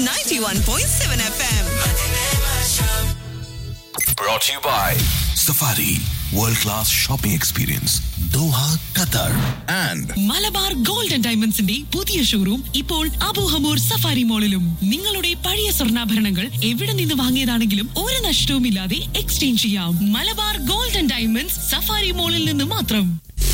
91.7 FM. Brought to you by Safari World Class Shopping Experience Doha, Qatar and Malabar gold and ഡയമണ്ട്സിന്റെ പുതിയ showroom ഇപ്പോൾ Abu Hamour safari മോളിലും നിങ്ങളുടെ പഴയ സ്വർണ്ണാഭരണങ്ങൾ എവിടെ നിന്ന് വാങ്ങിയതാണെങ്കിലും ഒരു നഷ്ടവുമില്ലാതെ എക്സ്ചേഞ്ച് ചെയ്യാം Malabar gold and diamonds safari മോളിൽ നിന്ന് മാത്രം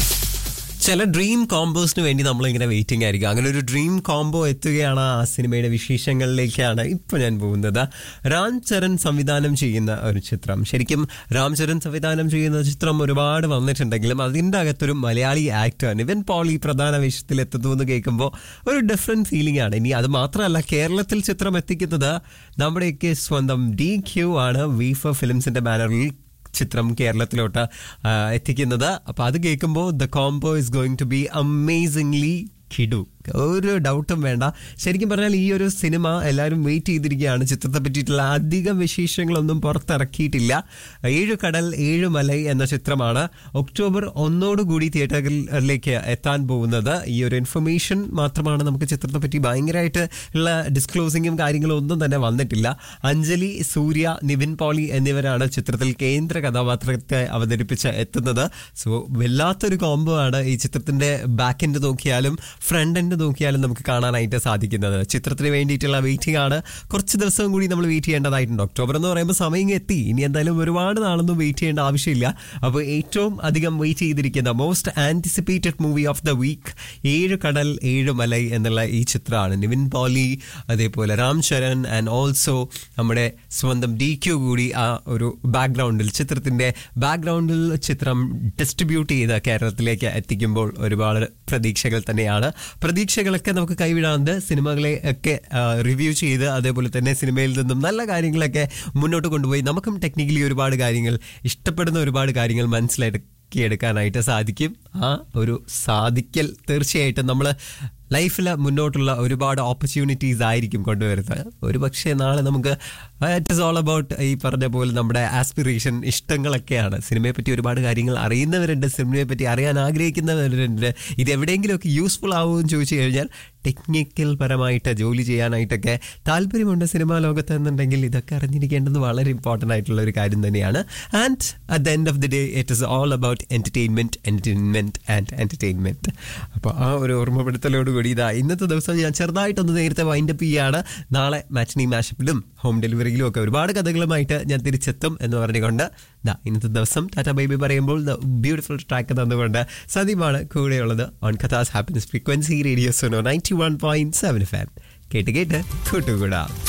ചില ഡ്രീം കോംബോസിന് വേണ്ടി നമ്മളിങ്ങനെ വെയിറ്റിംഗ് ആയിരിക്കും അങ്ങനെ ഒരു ഡ്രീം കോംബോ എത്തുകയാണ് ആ സിനിമയുടെ വിശേഷങ്ങളിലേക്കാണ് ഇപ്പോൾ ഞാൻ പോകുന്നത് രാം ചരൺ സംവിധാനം ചെയ്യുന്ന ഒരു ചിത്രം ശരിക്കും രാം ചരൺ സംവിധാനം ചെയ്യുന്ന ചിത്രം ഒരുപാട് വന്നിട്ടുണ്ടെങ്കിലും അതിൻ്റെ അകത്തൊരു മലയാളി ആക്ടർ നിവിൻ പോൾ ഈ പ്രധാന വേഷത്തിൽ എത്തുന്നു എന്ന് കേൾക്കുമ്പോൾ ഒരു ഡിഫറെൻറ്റ് ഫീലിംഗ് ആണ് ഇനി അത് മാത്രമല്ല കേരളത്തിൽ ചിത്രം എത്തിക്കുന്നത് നമ്മുടെയൊക്കെ സ്വന്തം ഡി ക്യു ആണ് വീഫ ഫിലിംസിന്റെ ബാനറിൽ ചിത്രം കേരളത്തിലോട്ട് ആ, എത്തിക്കുന്നത് അപ്പൊ അത് കേൾക്കുമ്പോൾ the combo is going to be amazingly കിഡു ഒരു ഡൗട്ടും വേണ്ട ശരിക്കും പറഞ്ഞാൽ ഈ ഒരു സിനിമ എല്ലാവരും വെയിറ്റ് ചെയ്തിരിക്കുകയാണ് ചിത്രത്തെ പറ്റിയിട്ടുള്ള അധികം വിശേഷങ്ങളൊന്നും പുറത്തിറക്കിയിട്ടില്ല ഏഴ് കടൽ ഏഴ് മലൈ എന്ന ചിത്രമാണ് ഒക്ടോബർ ഒന്നോടുകൂടി തിയേറ്ററുകളിലേക്ക് എത്താൻ പോകുന്നത് ഈ ഒരു ഇൻഫർമേഷൻ മാത്രമാണ് നമുക്ക് ചിത്രത്തെ പറ്റി ഭയങ്കരമായിട്ട് ഉള്ള ഡിസ്ക്ലോസിങ്ങും കാര്യങ്ങളും ഒന്നും തന്നെ വന്നിട്ടില്ല അഞ്ജലി സൂര്യ നിവിൻ പോളി എന്നിവരാണ് ചിത്രത്തിൽ കേന്ദ്ര കഥാപാത്രത്തെ അവതരിപ്പിച്ച് എത്തുന്നത് സോ വല്ലാത്തൊരു കോംബോ ആണ് ഈ ചിത്രത്തിന്റെ ബാക്ക് എൻഡ് നോക്കിയാലും ഫ്രണ്ട് എൻഡ് നോക്കിയാലും നമുക്ക് കാണാനായിട്ട് സാധിക്കുന്നത് ചിത്രത്തിന് വേണ്ടിയിട്ടുള്ള വെയിറ്റിംഗ് ആണ് കുറച്ച് ദിവസം കൂടി നമ്മൾ വെയിറ്റ് ചെയ്യേണ്ടതായിട്ടുണ്ട് ഒക്ടോബർ എന്ന് പറയുമ്പോൾ സമയം ഇങ്ങ് എത്തി ഇനി എന്തായാലും ഒരുപാട് നാളൊന്നും വെയിറ്റ് ചെയ്യേണ്ട ആവശ്യമില്ല അപ്പോൾ ഏറ്റവും അധികം വെയിറ്റ് ചെയ്തിരിക്കുന്ന most anticipated movie of the week ഏഴ് കടൽ ഏഴ് മലൈ എന്നുള്ള ഈ ചിത്രമാണ് നിവിൻ പോളി അതേപോലെ രാം ചരൺ ആൻഡ് ഓൾസോ നമ്മുടെ സ്വന്തം ഡി ക്യു കൂടി ആ ഒരു ബാക്ക്ഗ്രൗണ്ടിൽ ചിത്രത്തിന്റെ ബാക്ക്ഗ്രൗണ്ടിൽ ചിത്രം ഡിസ്ട്രിബ്യൂട്ട് ചെയ്ത് കേരളത്തിലേക്ക് എത്തിക്കുമ്പോൾ ഒരുപാട് പ്രതീക്ഷകൾ തന്നെയാണ് പ്രതീക്ഷകളൊക്കെ നമുക്ക് കൈവിടാണ്ട് സിനിമകളെ ഒക്കെ റിവ്യൂ ചെയ്ത് അതേപോലെ തന്നെ സിനിമയിൽ നിന്നും നല്ല കാര്യങ്ങളൊക്കെ മുന്നോട്ട് കൊണ്ടുപോയി നമുക്കും ടെക്നിക്കലി ഒരുപാട് കാര്യങ്ങൾ ഇഷ്ടപ്പെടുന്ന ഒരുപാട് കാര്യങ്ങൾ മനസ്സിലാക്കി എടുക്കാനായിട്ട് സാധിക്കും ആ ഒരു സാധിക്കൽ തീർച്ചയായിട്ടും നമ്മൾ ലൈഫിൽ മുന്നോട്ടുള്ള ഒരുപാട് ഓപ്പർച്യൂണിറ്റീസ് ആയിരിക്കും കൊണ്ടുവരുന്നത് ഒരു പക്ഷേ നാളെ നമുക്ക് ഇറ്റ് ഇസ് ഓൾ അബൌട്ട് ഈ പറഞ്ഞ പോലെ നമ്മുടെ ആസ്പിറേഷൻ ഇഷ്ടങ്ങളൊക്കെയാണ് സിനിമയെ പറ്റി ഒരുപാട് കാര്യങ്ങൾ അറിയുന്നവരുണ്ട് സിനിമയെ പറ്റി അറിയാൻ ആഗ്രഹിക്കുന്നവരുണ്ട് ഇത് എവിടെയെങ്കിലുമൊക്കെ യൂസ്ഫുൾ ആവുമെന്ന് ചോദിച്ചു കഴിഞ്ഞാൽ ടെക്നിക്കൽ പരമായിട്ട് ജോലി ചെയ്യാനായിട്ടൊക്കെ താല്പര്യമുണ്ട് സിനിമാ ലോകത്ത് എന്നുണ്ടെങ്കിൽ ഇതൊക്കെ അറിഞ്ഞിരിക്കേണ്ടത് വളരെ ഇമ്പോർട്ടൻ്റ് ആയിട്ടുള്ള ഒരു കാര്യം തന്നെയാണ് and at the end of the day it is all about entertainment entertainment and entertainment അപ്പോൾ ആ ഒരു ഓർമ്മപ്പെടുത്തലോടുകൂടി ഇതാ ഇന്നത്തെ ദിവസം ഞാൻ ചെറുതായിട്ടൊന്ന് നേരത്തെ വൈൻഡപ്പ് ചെയ്യാണ് നാളെ മാച്ചിനി മാഷപ്പിലും ഹോം ഡെലിവറിയിലും ഒക്കെ ഒരുപാട് കഥകളുമായിട്ട് ഞാൻ തിരിച്ചെത്തും എന്ന് പറഞ്ഞുകൊണ്ട് ദാ ഇന്നത്തെ ദിവസം ടാറ്റ ബൈബി പറയുമ്പോൾ ദ ബ്യൂട്ടിഫുൾ ട്രാക്ക് തന്നുകൊണ്ട് സദീപാണ് കൂടെയുള്ളത് ഓൺ കഥാസ് happiness frequency radio Suno ninety one point seven fan കേട്ട് കേട്ട് കൂട്ടുകൂടാം